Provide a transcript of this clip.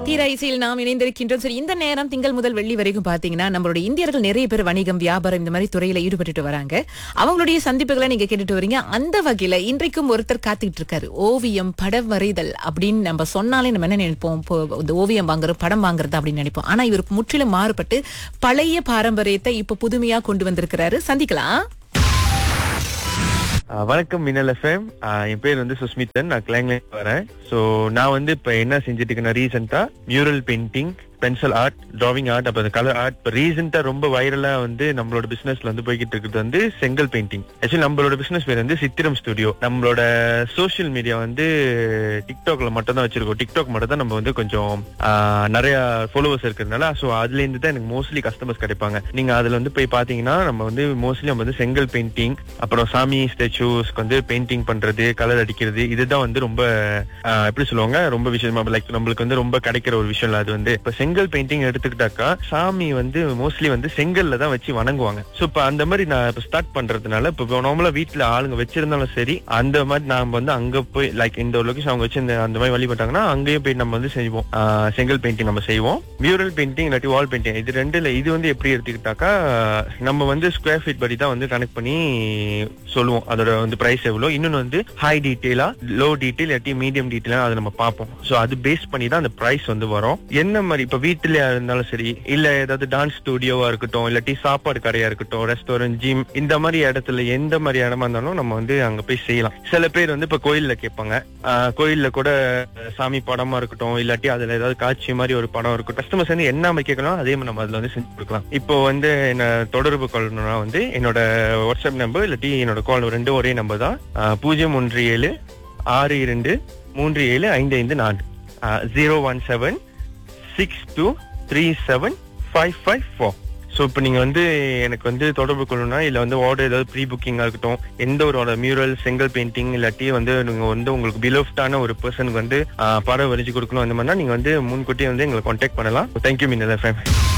தீரா இசையில் நாம் இணைந்திருக்கின்றோம் சரி இந்த நேரம் திங்கள் முதல் வெள்ளி வரைக்கும் பாத்தீங்கன்னா நம்மளுடைய இந்தியர்கள் நிறைய பேர் வணிகம் வியாபாரம் இந்த மாதிரி துறையில ஈடுபட்டுட்டு வராங்க அவங்களுடைய சந்திப்புகளை நீங்க கேட்டுட்டு வரீங்க அந்த வகையில இன்றைக்கும் ஒருத்தர் காத்துக்கிட்டு இருக்காரு ஓவியம் படம் வரைதல் அப்படின்னு நம்ம சொன்னாலே நம்ம என்ன நினைப்போம் இப்போ இந்த ஓவியம் வாங்குறது படம் வாங்குறது அப்படின்னு நினைப்போம் ஆனா இவருக்கு முற்றிலும் மாறுபட்டு பழைய பாரம்பரியத்தை இப்ப புதுமையா கொண்டு வந்திருக்கிறாரு சந்திக்கலாம் ஆஹ் வணக்கம் மின்னல் எஃப்எம் என் பேர் வந்து சுஸ்மித்தன் நான் கிளாங்ல வரேன் ஸோ நான் வந்து இப்போ என்ன செஞ்சுட்டு இருக்கேன்னா ரீசெண்டா mural painting pencil art drawing art அப்புறம் கலர் ஆர்ட் இப்போ ரீசெண்டா ரொம்ப வைரலா வந்து நம்மளோட பிசினஸ்ல வந்து போய்கிட்டு இருக்கிறது வந்து செங்கல் பெயிண்டிங் ஆக்சுவலி நம்மளோட பிசினஸ் பேர் வந்து சித்திரம் ஸ்டுடியோ நம்மளோட சோஷியல் மீடியா வந்து டிக்டாக்ல மட்டும் தான் வச்சிருக்கோம் டிக்டாக் மட்டும் தான் நம்ம வந்து கொஞ்சம் ஆஹ், நிறைய ஃபாலோவர்ஸ் இருக்கிறதுனால ஸோ அதுல இருந்து தான் எனக்கு மோஸ்ட்லி கஸ்டமர்ஸ் கிடைப்பாங்க நீங்க அதுல வந்து போய் பாத்தீங்கன்னா நம்ம வந்து மோஸ்ட்லி நம்ம வந்து செங்கல் பெயிண்டிங் அப்புறம் சாமி ஸ்டாச்சூஸ்க்கு வந்து பெயிண்டிங் பண்றது கலர் அடிக்கிறது இதுதான் வந்து ரொம்ப ஆஹ், எப்படி சொல்லுவாங்க ரொம்ப விஷயமா லைக் நம்மளுக்கு வந்து ரொம்ப கிடைக்கிற ஒரு விஷயம் இல்ல அது வந்து இப்ப செங்கல் பெயிண்டிங் எடுத்துக்கிட்டாக்கா சாமி வந்து மோஸ்ட்லி வந்து செங்கல்ல தான் வச்சு வணங்குவாங்க சோ இப்ப அந்த மாதிரி நான் இப்ப ஸ்டார்ட் பண்றதுனால இப்ப நார்மலா வீட்ல ஆளுங்க வச்சிருந்தாலும் சரி அந்த மாதிரி நாம வந்து அங்க போய் லைக் இந்த ஒரு லொகேஷன் அவங்க வச்சு இந்த அந்த மாதிரி வழிபட்டாங்கன்னா அங்கேயும் போய் நம்ம வந்து செய்வோம் ஆஹ், செங்கல் பெயிண்டிங் நம்ம செய்வோம் மியூரல் பெயிண்டிங் இல்லாட்டி வால் பெயிண்டிங் இது ரெண்டுல இது வந்து எப்படி எடுத்துக்கிட்டாக்கா நம்ம வந்து ஸ்கொயர் ஃபீட் படி தான் வந்து கனெக்ட் பண்ணி சொல்லுவோம் அதோட வந்து பிரைஸ் எவ்வளவு இன்னொன்னு வந்து ஹை டீட்டெயிலா லோ டீட்டெயில் இல்லாட்டி மீடியம் டீட்டெயிலா அதை நம்ம பார்ப்போம் சோ அது பேஸ் பண்ணி தான் அந்த பிரைஸ் வந்து வரும் என்ன மாதிரி இப்ப வீட்டுல இருந்தாலும் சரி இல்ல ஏதாவது டான்ஸ் ஸ்டுடியோவா இருக்கட்டும் இல்லாட்டி சாப்பாடு கடையா இருக்கட்டும் ரெஸ்டாரண்ட் ஜிம் இந்த மாதிரி இடத்துல எந்த மாதிரி இடமா இருந்தாலும் நம்ம வந்து அங்க போய் செய்யலாம் சில பேர் வந்து இப்ப கோயில்ல கேட்பாங்க ஆஹ் கோயில்ல கூட சாமி படமா இருக்கட்டும் இல்லாட்டி அதுல ஏதாவது காட்சி மாதிரி ஒரு படம் இருக்கும் கஸ்டமர்ஸ் வந்து என்ன மாதிரி கேட்கலாம் அதே மாதிரி நம்ம அதுல வந்து செஞ்சு கொடுக்கலாம் இப்போ வந்து என்ன தொடர்பு கொள்ளணும்னா வந்து என்னோட வாட்ஸ்அப் நம்பர் இல்லாட்டி என்னோட கால் ரெண்டும் ஒரே நம்பர் தான் ஆஹ் பூஜ்ஜியம் ஒன்று ஏழு ஆறு இரண்டு மூன்று ஏழு ஐந்து ஐந்து நான்கு zero one seven six two three seven five five four so இப்போ நீங்கள் வந்து எனக்கு வந்து தொடர்பு கொள்ளணும்னா இல்லை வந்து ஆர்டர் ஏதாவது ப்ரீ புக்கிங்காக இருக்கட்டும் எந்த ஒரு மியூரல் செங்கல் பெயிண்டிங் இல்லாட்டி வந்து நீங்கள் வந்து உங்களுக்கு பிலோஃப்டான ஒரு பர்சனுக்கு வந்து ஆஹ், படம் வரைச்சு கொடுக்கணும் அந்த மாதிரினா நீங்கள் வந்து முன்கூட்டியே வந்து எங்களை காண்டாக்ட் பண்ணலாம் தேங்க்யூ மீன் எஃப்எம்